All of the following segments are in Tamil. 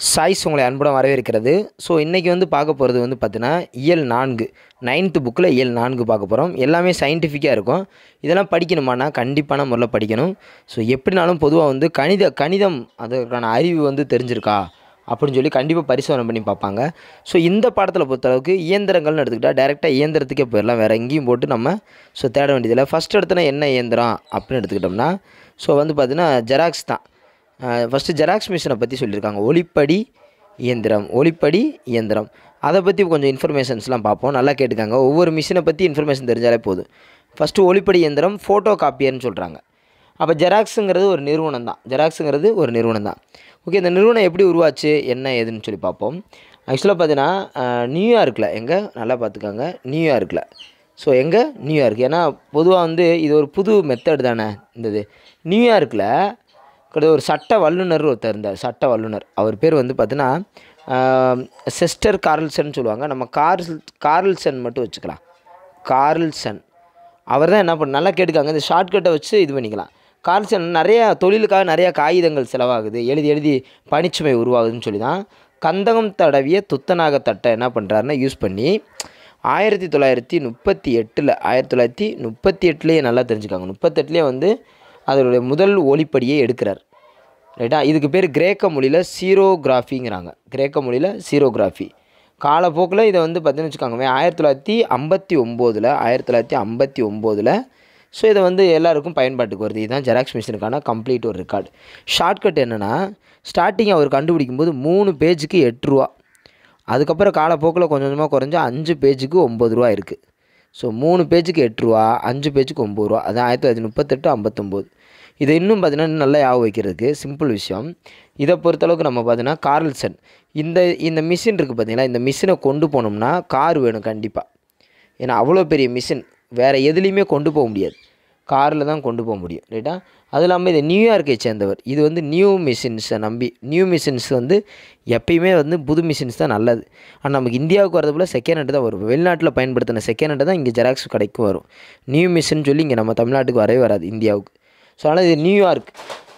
சாய்ஸ் உங்களை அன்புடன் வரவேற்கிறது ஸோ இன்றைக்கி வந்து பார்க்க போகிறது வந்து பார்த்தீங்கன்னா இயல் நான்கு நைன்த்து புக்கில் இயல் நான்கு பார்க்க போகிறோம் எல்லாமே சயின்டிஃபிக்காக இருக்கும் இதெல்லாம் படிக்கணுமானா கண்டிப்பான முறையில் படிக்கணும் ஸோ எப்படினாலும் பொதுவாக வந்து கணித கணிதம் அதற்கான அறிவு வந்து தெரிஞ்சிருக்கா அப்படின்னு சொல்லி கண்டிப்பாக பரிசோதனை பண்ணி பார்ப்பாங்க ஸோ இந்த பாடத்தில் பொறுத்தளவுக்கு இயந்திரங்கள்னு எடுத்துக்கிட்டால் டேரெக்டாக இயந்திரத்துக்கே போயிடலாம் வேறு எங்கேயும் போட்டு நம்ம ஸோ தேட வேண்டியதில்லை ஃபஸ்ட் இடத்துல என்ன இயந்திரம் அப்படின்னு எடுத்துக்கிட்டோம்னா ஸோ வந்து பார்த்தீங்கன்னா ஜெராக்ஸ் தான் ஃபஸ்ட்டு ஜெராக்ஸ் மிஷினை பற்றி சொல்லியிருக்காங்க ஒளிப்படி இயந்திரம் ஒளிப்படி இயந்திரம் அதை பற்றி கொஞ்சம் இன்ஃபர்மேஷன்ஸ்லாம் பார்ப்போம் நல்லா கேட்டுக்காங்க ஒவ்வொரு மிஷினை பற்றி இன்ஃபர்மேஷன் தெரிஞ்சாலே போதும் ஃபஸ்ட்டு ஒளிப்படி இயந்திரம் ஃபோட்டோ காப்பியர்னு சொல்கிறாங்க அப்போ ஜெராக்ஸுங்கிறது ஒரு நிறுவனம் தான் ஜெராக்ஸுங்கிறது ஒரு நிறுவனம் தான் ஓகே இந்த நிறுவனம் எப்படி உருவாச்சு என்ன ஏதுன்னு சொல்லி பார்ப்போம் ஆக்சுவலாக பார்த்தீங்கன்னா நியூயார்க்கில் எங்கே நல்லா பார்த்துக்காங்க நியூயார்க்கில் ஸோ எங்கே நியூயார்க் ஏன்னா பொதுவாக வந்து இது ஒரு புது மெத்தட் தானே இந்த இது நியூயார்க்கில் கிட்ட ஒரு சட்ட வல்லுநர் ஒருத்தர் இருந்தார் சட்ட வல்லுநர் அவர் பேர் வந்து பார்த்தீங்கன்னா செஸ்டர் கார்ல்சன் சொல்லுவாங்க நம்ம கார்ல் கார்ல்சன் மட்டும் வச்சுக்கலாம் கார்ல்சன் அவர் தான் என்ன பண்ண நல்லா கேட்டுக்காங்க இந்த ஷார்ட்கட்டை வச்சு இது பண்ணிக்கலாம் கார்ல்சன் நிறைய தொழிலுக்காக நிறைய காகிதங்கள் செலவாகுது எழுதி எழுதி பனிச்சுமை உருவாகுதுன்னு சொல்லி தான் கந்தகம் தடவிய துத்தநாக தட்டை என்ன பண்ணுறாருன்னா யூஸ் பண்ணி ஆயிரத்தி தொள்ளாயிரத்தி முப்பத்தி எட்டில் ஆயிரத்தி தொள்ளாயிரத்தி முப்பத்தி எட்டுலேயே நல்லா தெரிஞ்சுக்காங்க முப்பத்தெட்டுலேயே வந்து அதனுடைய முதல் ஒளிப்படியை எடுக்கிறார் ரைட்டா இதுக்கு பேர் கிரேக்க மொழியில் சீரோகிராஃபிங்கிறாங்க கிரேக்க மொழியில் சீரோகிராஃபி காலப்போக்கில் இதை வந்து பார்த்தீங்கன்னு வச்சுக்கோங்க ஆயிரத்தி தொள்ளாயிரத்தி ஐம்பத்தி ஒம்போதில் ஆயிரத்தி தொள்ளாயிரத்தி ஐம்பத்தி ஒம்போதில் ஸோ இதை வந்து எல்லாருக்கும் பயன்பாட்டுக்கு வருது இதுதான் ஜெராக்ஸ் மிஷினுக்கான கம்ப்ளீட் ஒரு ரெக்கார்டு ஷார்ட்கட் என்னென்னா ஸ்டார்டிங் அவர் கண்டுபிடிக்கும் போது மூணு பேஜுக்கு எட்டு ரூபா அதுக்கப்புறம் காலப்போக்கில் கொஞ்சம் கொஞ்சமாக குறைஞ்சு அஞ்சு பேஜுக்கு ஒம்பது ரூபா இருக்குது ஸோ மூணு பேஜுக்கு எட்டு ரூபா அஞ்சு பேஜுக்கு ஒம்பது ரூபா அதான் ஆயிரத்தி தொள்ளாயிரத்தி முப்பத்தெட்டு ஐம்பத்தொம்போது இதை இன்னும் பார்த்தீங்கன்னா நல்லா ஞாபகம் வைக்கிறதுக்கு சிம்பிள் விஷயம் இதை பொறுத்தளவுக்கு நம்ம பார்த்தீங்கன்னா கார்ல்சன் இந்த இந்த மிஷின் இருக்குது பார்த்தீங்களா இந்த மிஷினை கொண்டு போனோம்னா கார் வேணும் கண்டிப்பாக ஏன்னா அவ்வளோ பெரிய மிஷின் வேறு எதுலேயுமே கொண்டு போக முடியாது காரில் தான் கொண்டு போக முடியும் ரைட்டா அது இல்லாமல் இது நியூயார்க்கை சேர்ந்தவர் இது வந்து நியூ மிஷின்ஸை நம்பி நியூ மிஷின்ஸ் வந்து எப்பயுமே வந்து புது மிஷின்ஸ் தான் நல்லது ஆனால் நமக்கு இந்தியாவுக்கு வரது போல் செகண்ட் ஹேண்டு தான் வரும் வெளிநாட்டில் பயன்படுத்தின செகண்ட் ஹேண்டு தான் இங்கே ஜெராக்ஸ் கடைக்கும் வரும் நியூ மிஷின் சொல்லி இங்கே நம்ம தமிழ்நாட்டுக்கு வரவே வராது இந்தியாவுக்கு ஸோ அதனால் இது நியூயார்க்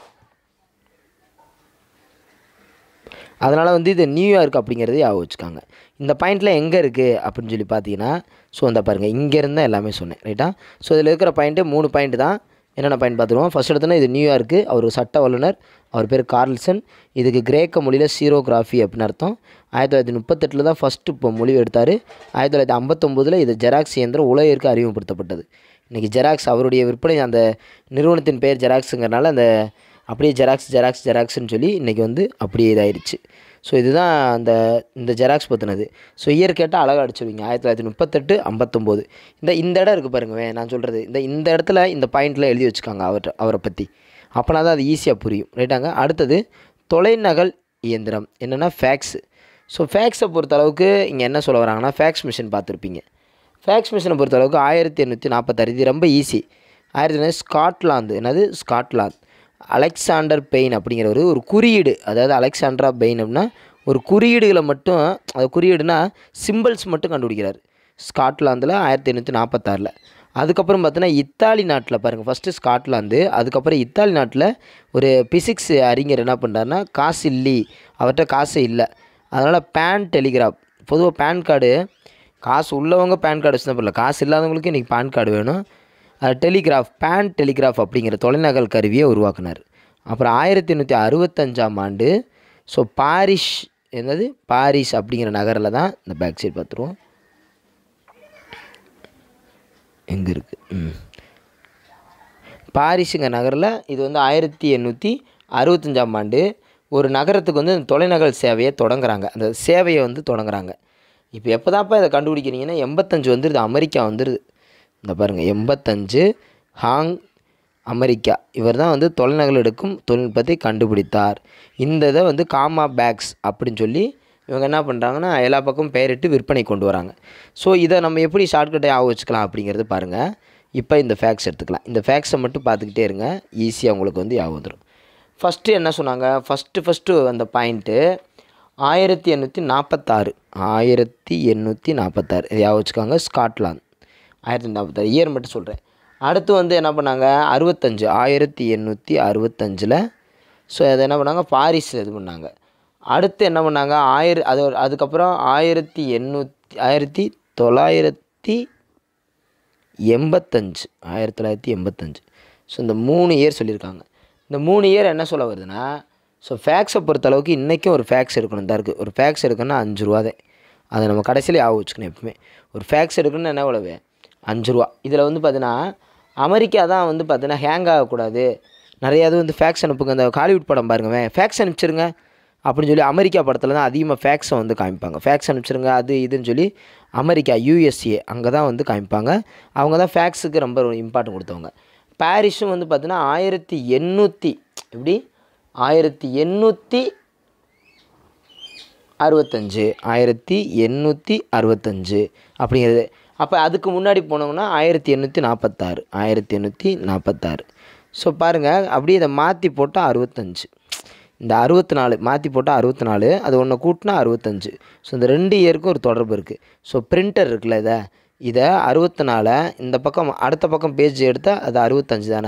அதனால் வந்து இது நியூயார்க் அப்படிங்கிறது ஞாபகம் வச்சுக்காங்க இந்த பாயிண்டில் எங்கே இருக்குது அப்படின்னு சொல்லி பார்த்தீங்கன்னா ஸோ இந்த பாருங்கள் இங்கேருந்து தான் எல்லாமே சொன்னேன் ரைட்டா ஸோ இதில் இருக்கிற பாயிண்ட்டு மூணு பாயிண்ட் தான் என்னென்ன பாயிண்ட் பார்த்துருவோம் ஃபஸ்ட் எடுத்தோன்னா இது நியூயார்க்கு அவர் சட்ட வல்லுநர் அவர் பேர் கார்ல்சன் இதுக்கு கிரேக்க மொழியில் சீரோகிராஃபி அப்படின்னு அர்த்தம் ஆயிரத்தி தொள்ளாயிரத்தி முப்பத்தெட்டில் தான் ஃபஸ்ட்டு இப்போ மொழி எடுத்தார் ஆயிரத்தி தொள்ளாயிரத்தி ஐம்பத்தொம்போதில் இது ஜெராக்ஸ் இயந்திரம் உலகிற்கு அறிமுகப்படுத்தப்பட்டது இன்றைக்கி ஜெராக்ஸ் அவருடைய விற்பனை அந்த நிறுவனத்தின் பெயர் ஜெராக்ஸுங்கிறனால அந்த அப்படியே ஜெராக்ஸ் ஜெராக்ஸ் ஜெராக்ஸ்னு சொல்லி இன்றைக்கி வந்து அப்படியே இதாயிருச்சு ஸோ இதுதான் அந்த இந்த ஜெராக்ஸ் பற்றினது ஸோ இயர் கேட்டால் அழகாக அடிச்சிருவீங்க ஆயிரத்தி தொள்ளாயிரத்தி முப்பத்தெட்டு ஐம்பத்தொம்போது இந்த இந்த இடம் இருக்குது பாருங்க நான் சொல்கிறது இந்த இந்த இடத்துல இந்த பாயிண்டில் எழுதி வச்சுக்காங்க அவர்கிட்ட அவரை பற்றி அப்போனா தான் அது ஈஸியாக புரியும் ரைட்டாங்க அடுத்தது தொலைநகல் இயந்திரம் என்னென்னா ஃபேக்ஸு ஸோ ஃபேக்ஸை பொறுத்தளவுக்கு இங்கே என்ன சொல்ல வராங்கன்னா ஃபேக்ஸ் மிஷின் பார்த்துருப்பீங்க ஃபேக்ஸ் மிஷினை பொறுத்தளவுக்கு ஆயிரத்தி எண்ணூற்றி நாற்பத்தாறு இது ரொம்ப ஈஸி ஆயிரத்தி எண்ணூற்றி ஸ்காட்லாந்து என்னது ஸ்காட்லாந்து அலெக்சாண்டர் பெயின் அப்படிங்கிற ஒரு ஒரு குறியீடு அதாவது அலெக்சாண்ட்ரா பெயின் அப்படின்னா ஒரு குறியீடுகளை மட்டும் அது குறியீடுனா சிம்பிள்ஸ் மட்டும் கண்டுபிடிக்கிறார் ஸ்காட்லாந்தில் ஆயிரத்தி எண்ணூற்றி நாற்பத்தாறில் அதுக்கப்புறம் பார்த்தீங்கன்னா இத்தாலி நாட்டில் பாருங்கள் ஃபஸ்ட்டு ஸ்காட்லாந்து அதுக்கப்புறம் இத்தாலி நாட்டில் ஒரு பிசிக்ஸ் அறிஞர் என்ன பண்ணுறாருன்னா காசு இல்லை அவர்கிட்ட காசு இல்லை அதனால் பேன் டெலிகிராஃப் பொதுவாக பேன் கார்டு காசு உள்ளவங்க பேன் கார்டு வச்சு தான் பண்ணல காசு இல்லாதவங்களுக்கு இன்றைக்கி பேன் கார்டு வேணும் டெலிகிராஃப் பேன் டெலிகிராஃப் அப்படிங்கிற தொலைநகல் கருவியை உருவாக்குனார் அப்புறம் ஆயிரத்தி எண்ணூற்றி அறுபத்தஞ்சாம் ஆண்டு ஸோ பாரிஷ் என்னது பாரிஸ் அப்படிங்கிற நகரில் தான் இந்த பேக் சைடு பார்த்துருவோம் எங்கே இருக்குது ம் பாரிஸுங்க நகரில் இது வந்து ஆயிரத்தி எண்ணூற்றி அறுபத்தஞ்சாம் ஆண்டு ஒரு நகரத்துக்கு வந்து தொலைநகல் சேவையை தொடங்குறாங்க அந்த சேவையை வந்து தொடங்குறாங்க இப்போ எப்போ தான்ப்பா இதை கண்டுபிடிக்கிறீங்கன்னா எண்பத்தஞ்சு வந்துடுது அமெரிக்கா வந்துடுது இந்த பாருங்கள் எண்பத்தஞ்சு ஹாங் அமெரிக்கா இவர் தான் வந்து தொலைநகல் எடுக்கும் தொழில்நுட்பத்தை கண்டுபிடித்தார் இந்த இதை வந்து காமா பேக்ஸ் அப்படின்னு சொல்லி இவங்க என்ன பண்ணுறாங்கன்னா எல்லா பக்கமும் பெயரிட்டு விற்பனை கொண்டு வராங்க ஸோ இதை நம்ம எப்படி ஷார்ட்கட்டை ஆக வச்சுக்கலாம் அப்படிங்கிறது பாருங்கள் இப்போ இந்த ஃபேக்ஸ் எடுத்துக்கலாம் இந்த ஃபேக்ஸை மட்டும் பார்த்துக்கிட்டே இருங்க ஈஸியாக உங்களுக்கு வந்து ஞாபகம் வந்துடும் ஃபஸ்ட்டு என்ன சொன்னாங்க ஃபஸ்ட்டு ஃபஸ்ட்டு அந்த பாயிண்ட்டு ஆயிரத்தி எண்ணூற்றி நாற்பத்தாறு ஆயிரத்தி எண்ணூற்றி நாற்பத்தாறு இதை ஞாபகம் வச்சுக்கோங்க ஸ்காட்லாந்து ஆயிரத்தி நாற்பத்தாறு இயர் மட்டும் சொல்கிறேன் அடுத்து வந்து என்ன பண்ணாங்க அறுபத்தஞ்சு ஆயிரத்தி எண்ணூற்றி அறுபத்தஞ்சில் ஸோ அதை என்ன பண்ணாங்க பாரிஸில் இது பண்ணாங்க அடுத்து என்ன பண்ணாங்க ஆயிர அது ஒரு- அதுக்கப்புறம் ஆயிரத்தி எண்ணூற்றி ஆயிரத்தி தொள்ளாயிரத்தி எண்பத்தஞ்சு ஆயிரத்தி தொள்ளாயிரத்தி எண்பத்தஞ்சு ஸோ இந்த மூணு இயர் சொல்லியிருக்காங்க இந்த மூணு இயர் என்ன சொல்ல வருதுன்னா ஸோ ஃபேக்ஸை பொறுத்தளவுக்கு இன்றைக்கும் ஒரு ஃபேக்ஸ் எடுக்கணும் தான் இருக்குது ஒரு ஃபேக்ஸ் எடுக்கணும்னா அஞ்சு ரூபா தான் அதை நம்ம கடைசியிலே ஆக வச்சுக்கணும் எப்பவுமே ஒரு ஃபேக்ஸ் எடுக்கணும்னா என்ன எவ்வளவு அஞ்சு ரூபா இதில் வந்து பார்த்தீங்கன்னா அமெரிக்கா தான் வந்து பார்த்தீங்கன்னா ஹேங் ஆகக்கூடாது நிறையா இது வந்து ஃபேக்ஸ் அனுப்புங்க அந்த ஹாலிவுட் படம் பாருங்க ஃபேக்ஸ் அனுப்பிச்சிருங்க அப்படின்னு சொல்லி அமெரிக்கா படத்தில் தான் அதிகமாக ஃபேக்ஸை வந்து காமிப்பாங்க ஃபேக்ஸ் அனுப்பிச்சிருங்க அது இதுன்னு சொல்லி அமெரிக்கா யூஎஸ்ஏ அங்கே தான் வந்து காமிப்பாங்க அவங்க தான் ஃபேக்ஸுக்கு ரொம்ப இம்பார்ட்டன்ட் கொடுத்தவங்க பாரிஸும் வந்து பார்த்தீங்கன்னா ஆயிரத்தி எண்ணூற்றி எப்படி ஆயிரத்தி எண்ணூற்றி அறுபத்தஞ்சு ஆயிரத்தி எண்ணூற்றி அறுபத்தஞ்சு அப்படிங்கிறது அப்போ அதுக்கு முன்னாடி போனோம்னா ஆயிரத்தி எண்ணூற்றி நாற்பத்தாறு ஆயிரத்தி எண்ணூற்றி நாற்பத்தாறு ஸோ பாருங்கள் அப்படியே இதை மாற்றி போட்டால் அறுபத்தஞ்சு இந்த அறுபத்தி நாலு மாற்றி போட்டால் அறுபத்தி நாலு அது ஒன்று கூட்டினா அறுபத்தஞ்சு ஸோ இந்த ரெண்டு இயருக்கும் ஒரு தொடர்பு இருக்குது ஸோ பிரிண்டர் இருக்குல்ல இதை இதை அறுபத்தி நாலை இந்த பக்கம் அடுத்த பக்கம் பேஜ் எடுத்தால் அது அறுபத்தஞ்சு தானே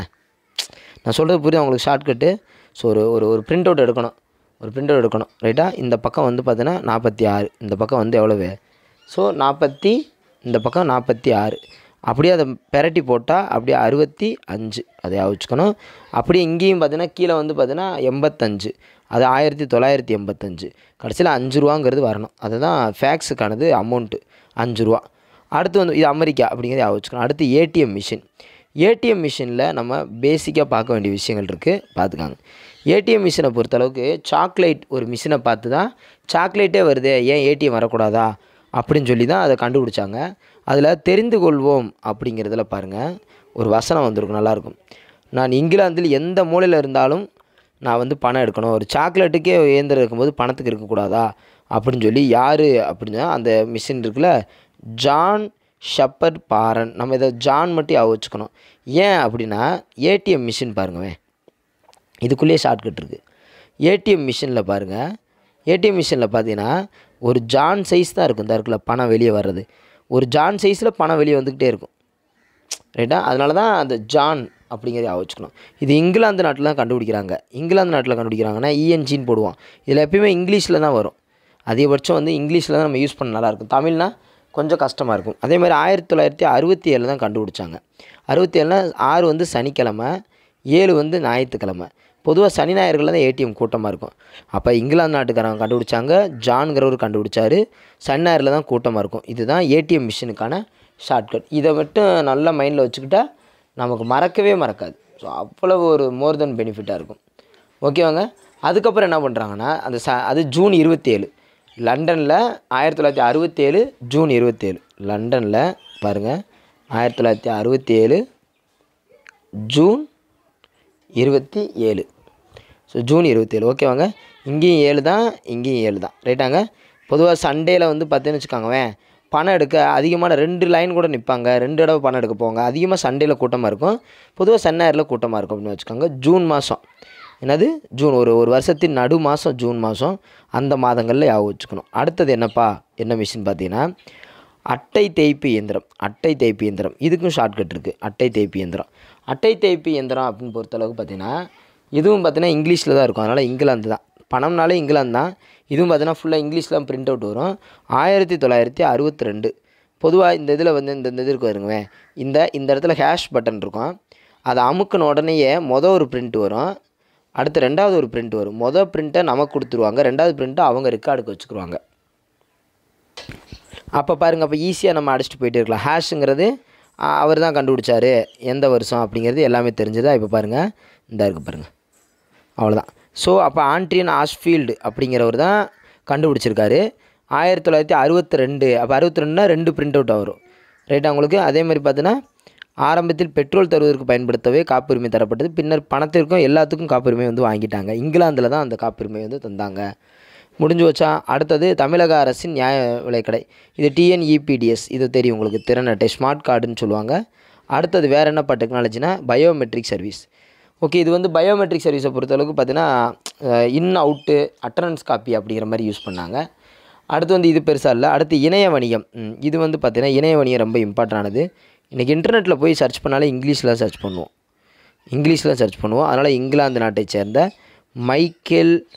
நான் சொல்கிறது புரியுது உங்களுக்கு ஷார்ட்கட்டு ஸோ ஒரு ஒரு ஒரு பிரிண்ட் அவுட் எடுக்கணும் ஒரு பிரிண்ட் அவுட் எடுக்கணும் ரைட்டா இந்த பக்கம் வந்து பார்த்தீங்கன்னா நாற்பத்தி ஆறு இந்த பக்கம் வந்து எவ்வளவு ஸோ நாற்பத்தி இந்த பக்கம் நாற்பத்தி ஆறு அப்படியே அதை பெரட்டி போட்டால் அப்படியே அறுபத்தி அஞ்சு அதை வச்சுக்கணும் அப்படியே இங்கேயும் பார்த்தீங்கன்னா கீழே வந்து பார்த்தீங்கன்னா எண்பத்தஞ்சு அது ஆயிரத்தி தொள்ளாயிரத்தி எண்பத்தஞ்சு கடைசியில் அஞ்சு ரூபாங்கிறது வரணும் அதுதான் ஃபேக்ஸுக்கானது அமௌண்ட்டு அஞ்சு ரூபா அடுத்து வந்து இது அமெரிக்கா அப்படிங்கிறத வச்சுக்கணும் அடுத்து ஏடிஎம் மிஷின் ஏடிஎம் மிஷினில் நம்ம பேசிக்காக பார்க்க வேண்டிய விஷயங்கள் இருக்குது பார்த்துக்காங்க ஏடிஎம் மிஷினை பொறுத்தளவுக்கு சாக்லேட் ஒரு மிஷினை பார்த்து தான் சாக்லேட்டே வருது ஏன் ஏடிஎம் வரக்கூடாதா அப்படின்னு சொல்லி தான் அதை கண்டுபிடிச்சாங்க அதில் தெரிந்து கொள்வோம் அப்படிங்கிறதுல பாருங்கள் ஒரு வசனம் வந்திருக்கும் நல்லாயிருக்கும் நான் இங்கிலாந்தில் எந்த மூலையில் இருந்தாலும் நான் வந்து பணம் எடுக்கணும் ஒரு சாக்லேட்டுக்கே இயந்திரம் இருக்கும்போது பணத்துக்கு இருக்கக்கூடாதா அப்படின்னு சொல்லி யார் அப்படின்னா அந்த மிஷின் இருக்குல்ல ஜான் ஷப்பர் பாரன் நம்ம இதை ஜான் மட்டும் ஞாபகம் வச்சுக்கணும் ஏன் அப்படின்னா ஏடிஎம் மிஷின் பாருங்கவே இதுக்குள்ளேயே ஷார்ட்கட் இருக்குது ஏடிஎம் மிஷினில் பாருங்கள் ஏடிஎம் மிஷினில் பார்த்தீங்கன்னா ஒரு ஜான் சைஸ் தான் இருக்கும் இந்த இருக்குல்ல பணம் வெளியே வர்றது ஒரு ஜான் சைஸில் பணம் வெளியே வந்துக்கிட்டே இருக்கும் ரைட்டா அதனால தான் அந்த ஜான் அப்படிங்கிறத வச்சுக்கணும் இது இங்கிலாந்து நாட்டில் தான் கண்டுபிடிக்கிறாங்க இங்கிலாந்து நாட்டில் கண்டுபிடிக்கிறாங்கன்னா இஎன்ஜின்னு போடுவோம் இதில் எப்பயுமே இங்கிலீஷில் தான் வரும் அதிகபட்சம் வந்து இங்கிலீஷில் தான் நம்ம யூஸ் பண்ண நல்லாயிருக்கும் தமிழ்னா கொஞ்சம் கஷ்டமாக இருக்கும் அதே மாதிரி ஆயிரத்தி தொள்ளாயிரத்தி அறுபத்தி ஏழில் தான் கண்டுபிடிச்சாங்க அறுபத்தி ஏழுனா ஆறு வந்து சனிக்கிழமை ஏழு வந்து ஞாயிற்றுக்கிழமை பொதுவாக சனி ஞாயிறுகளில் தான் ஏடிஎம் கூட்டமாக இருக்கும் அப்போ இங்கிலாந்து நாட்டுக்காரங்க கண்டுபிடிச்சாங்க ஜான்கிறவர் கண்டுபிடிச்சாரு சனி ஞாயிறில் தான் கூட்டமாக இருக்கும் இதுதான் ஏடிஎம் மிஷினுக்கான ஷார்ட்கட் இதை மட்டும் நல்லா மைண்டில் வச்சுக்கிட்டா நமக்கு மறக்கவே மறக்காது ஸோ அவ்வளவு ஒரு மோர் தென் பெனிஃபிட்டாக இருக்கும் ஓகேவாங்க அதுக்கப்புறம் என்ன பண்ணுறாங்கன்னா அந்த ச அது ஜூன் இருபத்தேழு லண்டனில் ஆயிரத்தி தொள்ளாயிரத்தி அறுபத்தேழு ஜூன் இருபத்தேழு லண்டனில் பாருங்கள் ஆயிரத்தி தொள்ளாயிரத்தி அறுபத்தேழு ஜூன் இருபத்தி ஏழு ஸோ ஜூன் இருபத்தேழு ஓகேவாங்க இங்கேயும் ஏழு தான் இங்கேயும் ஏழு தான் ரைட்டாங்க பொதுவாக சண்டேயில் வந்து பார்த்தீங்கன்னு வச்சுக்கோங்களேன் பணம் எடுக்க அதிகமான ரெண்டு லைன் கூட நிற்பாங்க ரெண்டு தடவை பணம் எடுக்க போவாங்க அதிகமாக சண்டேயில் கூட்டமாக இருக்கும் பொதுவாக சன்னாரில் கூட்டமாக இருக்கும் அப்படின்னு வச்சுக்கோங்க ஜூன் மாதம் என்னது ஜூன் ஒரு ஒரு வருஷத்தின் நடு மாதம் ஜூன் மாதம் அந்த மாதங்களில் ஞாபகம் வச்சுக்கணும் அடுத்தது என்னப்பா என்ன மிஷின் பார்த்தீங்கன்னா அட்டை தேய்ப்பு இயந்திரம் அட்டை தேய்ப்பு இயந்திரம் இதுக்கும் ஷார்ட்கட் இருக்குது அட்டை தேய்ப்பு இயந்திரம் அட்டை தேய்ப்பு இயந்திரம் அப்படின்னு பொறுத்தளவுக்கு பார்த்தீங்கன்னா இதுவும் பார்த்தீங்கன்னா இங்கிலீஷில் தான் இருக்கும் அதனால் இங்கிலாந்து தான் பணம்னாலே இங்கிலாந்து தான் இதுவும் பார்த்தீங்கன்னா ஃபுல்லாக இங்கிலீஷில் தான் பிரிண்ட் அவுட் வரும் ஆயிரத்தி தொள்ளாயிரத்தி அறுபத்தி ரெண்டு பொதுவாக இந்த இதில் வந்து இந்த இந்த இது இருக்கு வருங்க இந்த இந்த இடத்துல ஹேஷ் பட்டன் இருக்கும் அதை அமுக்கின உடனேயே மொதல் ஒரு பிரிண்ட் வரும் அடுத்து ரெண்டாவது ஒரு பிரிண்ட் வரும் மொதல் பிரிண்ட்டை நமக்கு கொடுத்துருவாங்க ரெண்டாவது பிரிண்ட்டை அவங்க ரெக்கார்டுக்கு வச்சுக்கிருவாங்க அப்போ பாருங்கள் அப்போ ஈஸியாக நம்ம அடிச்சுட்டு போயிட்டே இருக்கலாம் ஹேஷுங்கிறது அவர் தான் கண்டுபிடிச்சாரு எந்த வருஷம் அப்படிங்கிறது எல்லாமே தெரிஞ்சதா இப்போ பாருங்கள் இந்த இருக்குது பாருங்கள் அவ்வளோதான் ஸோ அப்போ ஆண்ட்ரியன் ஆஷ்ஃபீல்டு அப்படிங்கிறவர் தான் கண்டுபிடிச்சிருக்காரு ஆயிரத்தி தொள்ளாயிரத்தி அறுபத்தி ரெண்டு அப்போ அறுபத்தி ரெண்டுனா ரெண்டு பிரிண்ட் அவுட் வரும் ரைட்டா உங்களுக்கு அதே மாதிரி பார்த்தீங்கன்னா ஆரம்பத்தில் பெட்ரோல் தருவதற்கு பயன்படுத்தவே காப்புரிமை தரப்பட்டது பின்னர் பணத்திற்கும் எல்லாத்துக்கும் காப்புரிமை வந்து வாங்கிட்டாங்க இங்கிலாந்தில் தான் அந்த காப்புரிமை வந்து தந்தாங்க முடிஞ்சு வச்சா அடுத்தது தமிழக அரசின் நியாய விலைக்கடை இது டிஎன்இபிடிஎஸ் இது தெரியும் உங்களுக்கு திறன் அட்டை ஸ்மார்ட் கார்டுன்னு சொல்லுவாங்க அடுத்தது வேறு என்னப்பா டெக்னாலஜினா பயோமெட்ரிக் சர்வீஸ் ஓகே இது வந்து பயோமெட்ரிக் சர்வீஸை பொறுத்தளவுக்கு பார்த்தீங்கன்னா இன் அவுட்டு அட்டனன்ஸ் காப்பி அப்படிங்கிற மாதிரி யூஸ் பண்ணாங்க அடுத்து வந்து இது பெருசாக இல்லை அடுத்து இணைய வணிகம் ம், இது வந்து பார்த்தீங்கன்னா இணைய வணிகம் ரொம்ப இம்பார்ட்டண்டானது இன்றைக்கி இன்டர்நெட்டில் போய் சர்ச் பண்ணாலே இங்கிலீஷில் சர்ச் பண்ணுவோம் இங்கிலீஷில் சர்ச் பண்ணுவோம் அதனால் இங்கிலாந்து நாட்டை சேர்ந்த Michael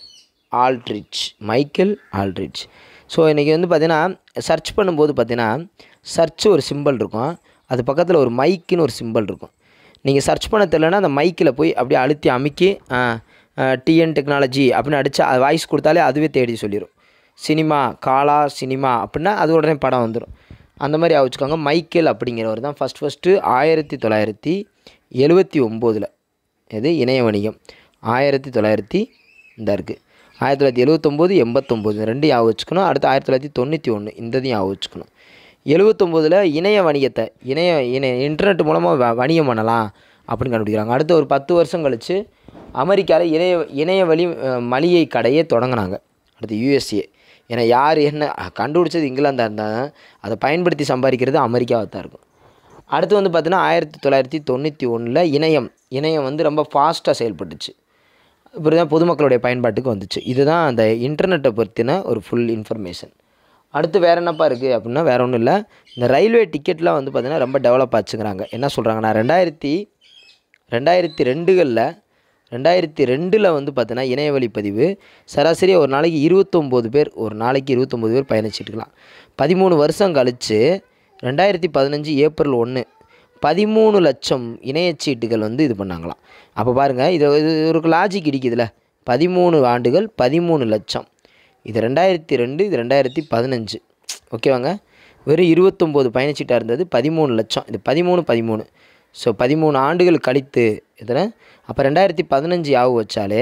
Aldrich Michael Aldrich so இன்றைக்கி வந்து பார்த்தீங்கன்னா சர்ச் பண்ணும்போது பார்த்தீங்கன்னா சர்ச் ஒரு சிம்பிள் இருக்கும் அது பக்கத்தில் ஒரு மைக்குன்னு ஒரு சிம்பிள் இருக்கும் நீங்கள் சர்ச் பண்ண தெரியலனா அந்த மைக்கில் போய் அப்படியே அழுத்தி அமுக்கி டிஎன் டெக்னாலஜி அப்படின்னு அடித்தா அது வாய்ஸ் கொடுத்தாலே அதுவே தேடி சொல்லிடும் சினிமா காலா சினிமா அப்படின்னா அது உடனே படம் வந்துடும் அந்த மாதிரி வச்சுக்கோங்க மைக்கேல் அப்படிங்கிறவர் தான் ஃபஸ்ட் ஃபஸ்ட்டு ஆயிரத்தி தொள்ளாயிரத்தி எழுபத்தி ஒம்போதில் இது இணைய வணிகம் ஆயிரத்தி தொள்ளாயிரத்தி இந்த இருக்குது ஆயிரத்தி தொள்ளாயிரத்தி எழுவத்தொம்போது எண்பத்தொம்போது இந்த ரெண்டு ஞாபகம் வச்சுக்கணும் அடுத்து ஆயிரத்தி தொள்ளாயிரத்தி தொண்ணூற்றி ஒன்று இந்த இதையும் ஞாபகம் வச்சுக்கணும் எழுவத்தொம்போதில் இணைய வணிகத்தை இணைய இணைய இன்டர்நெட் மூலமாக வ வணிகம் பண்ணலாம் அப்படின்னு கண்டுபிடிக்கிறாங்க அடுத்து ஒரு பத்து வருஷம் கழித்து அமெரிக்காவில் இணைய இணைய வழி அஹ், மளிகை கடையே தொடங்கினாங்க அடுத்து யூஎஸ்ஏ ஏன்னா யார் என்ன கண்டுபிடிச்சது இங்கிலாந்தாக இருந்தால் அதை பயன்படுத்தி சம்பாதிக்கிறது அமெரிக்காவாக தான் இருக்கும் அடுத்து வந்து பார்த்தீங்கன்னா ஆயிரத்தி தொள்ளாயிரத்தி தொண்ணூற்றி ஒன்றில் இணையம் இணையம் வந்து ரொம்ப ஃபாஸ்ட்டாக செயல்பட்டுச்சு இப்படி தான் பொதுமக்களுடைய பயன்பாட்டுக்கு வந்துச்சு இதுதான் அந்த இன்டர்நெட்டை பற்றின ஒரு ஃபுல் இன்ஃபர்மேஷன் அடுத்து வேறு என்னப்பா இருக்குது அப்படின்னா வேறு ஒன்றும் இல்லை இந்த ரயில்வே டிக்கெட்லாம் வந்து பார்த்திங்கன்னா ரொம்ப டெவலப் ஆச்சுங்கிறாங்க என்ன சொல்கிறாங்கன்னா ரெண்டாயிரத்தி ரெண்டாயிரத்தி ரெண்டுகளில் ரெண்டாயிரத்தி ரெண்டில் வந்து பார்த்தீங்கன்னா இணையவழி பதிவு சராசரி ஒரு நாளைக்கு இருபத்தொம்போது பேர் ஒரு நாளைக்கு இருபத்தொம்போது பேர் பயணிச்சிட்டுக்கலாம் பதிமூணு வருஷம் கழித்து ரெண்டாயிரத்தி பதினஞ்சு ஏப்ரல் ஒன்று பதிமூணு லட்சம் இணையச்சீட்டுகள் வந்து இது பண்ணாங்களாம் அப்போ பாருங்கள் இது இது ஒரு லாஜிக் இடிக்குதுல பதிமூணு ஆண்டுகள் பதிமூணு லட்சம் இது ரெண்டாயிரத்தி ரெண்டு இது ரெண்டாயிரத்தி பதினஞ்சு ஓகேவாங்க வெறும் இருபத்தொம்போது பயணச்சீட்டாக இருந்தது பதிமூணு லட்சம் இது பதிமூணு பதிமூணு ஸோ பதிமூணு ஆண்டுகள் கழித்து இதில் அப்போ ரெண்டாயிரத்தி பதினஞ்சு யாவு வச்சாலே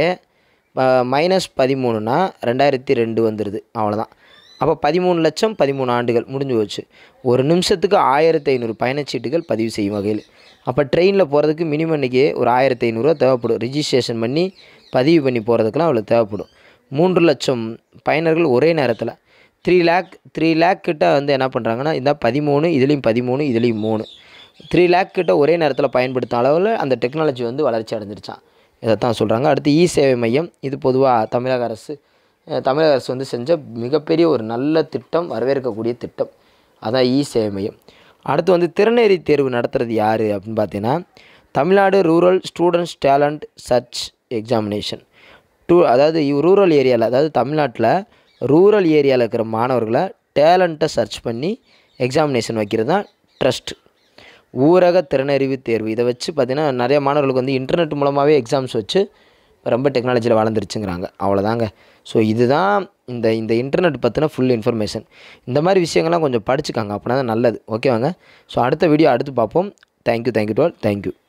மைனஸ் பதிமூணுனா ரெண்டாயிரத்தி ரெண்டு வந்துடுது அவ்வளோதான் அப்போ பதிமூணு லட்சம் பதிமூணு ஆண்டுகள் முடிஞ்சு போச்சு ஒரு நிமிஷத்துக்கு ஆயிரத்தி ஐநூறு பயணச்சீட்டுகள் பதிவு செய்யும் வகையில் அப்போ ட்ரெயினில் போகிறதுக்கு மினிமம் இன்றைக்கி ஒரு ஆயிரத்தி ஐநூறுரூவா தேவைப்படும் ரிஜிஸ்ட்ரேஷன் பண்ணி பதிவு பண்ணி போகிறதுக்கெலாம் அவ்வளோ தேவைப்படும் மூன்று லட்சம் பயனர்கள் ஒரே நேரத்தில் த்ரீ லேக் த்ரீ லேக் கிட்ட வந்து என்ன பண்ணுறாங்கன்னா இந்த பதிமூணு இதுலேயும் பதிமூணு இதுலேயும் மூணு த்ரீ லேக் கிட்ட ஒரே நேரத்தில் பயன்படுத்தும் அளவில் அந்த டெக்னாலஜி வந்து வளர்ச்சி அடைஞ்சிருச்சான் இதைத்தான் சொல்கிறாங்க அடுத்து இ சேவை மையம் இது பொதுவாக தமிழக அரசு அஹ், தமிழக அரசு வந்து செஞ்ச மிகப்பெரிய ஒரு நல்ல திட்டம் வரவேற்கக்கூடிய திட்டம் அதான் இ சேவை மையம் அடுத்து வந்து திறனறி தேர்வு நடத்துறது யார் அப்படின்னு பார்த்தீங்கன்னா Tamil Nadu rural students talent search examination too அதாவது ரூரல் ஏரியாவில் அதாவது தமிழ்நாட்டில் ரூரல் ஏரியாவில் இருக்கிற மாணவர்களை டேலண்ட்டை சர்ச் பண்ணி எக்ஸாமினேஷன் வைக்கிறது தான் ட்ரஸ்ட் ஊரக திறனறிவு தேர்வு இதை வச்சு பார்த்திங்கன்னா நிறைய மாணவர்களுக்கு வந்து இன்டர்நெட் மூலமாகவே எக்ஸாம்ஸ் வச்சு ரொம்ப டெக்னாலஜியில் வளர்ந்துருச்சுங்கிறாங்க அவ்வளோதாங்க ஸோ இதுதான் இந்த இந்த இன்டர்நெட் பற்றின ஃபுல் இன்ஃபர்மேஷன் இந்த மாதிரி விஷயங்கள்லாம் கொஞ்சம் படிச்சுக்காங்க அப்படின்னா தான் நல்லது ஓகேவாங்க ஸோ அடுத்த வீடியோ அடுத்து பார்ப்போம் தேங்க்யூ தேங்க்யூ டுவல் தேங்க்யூ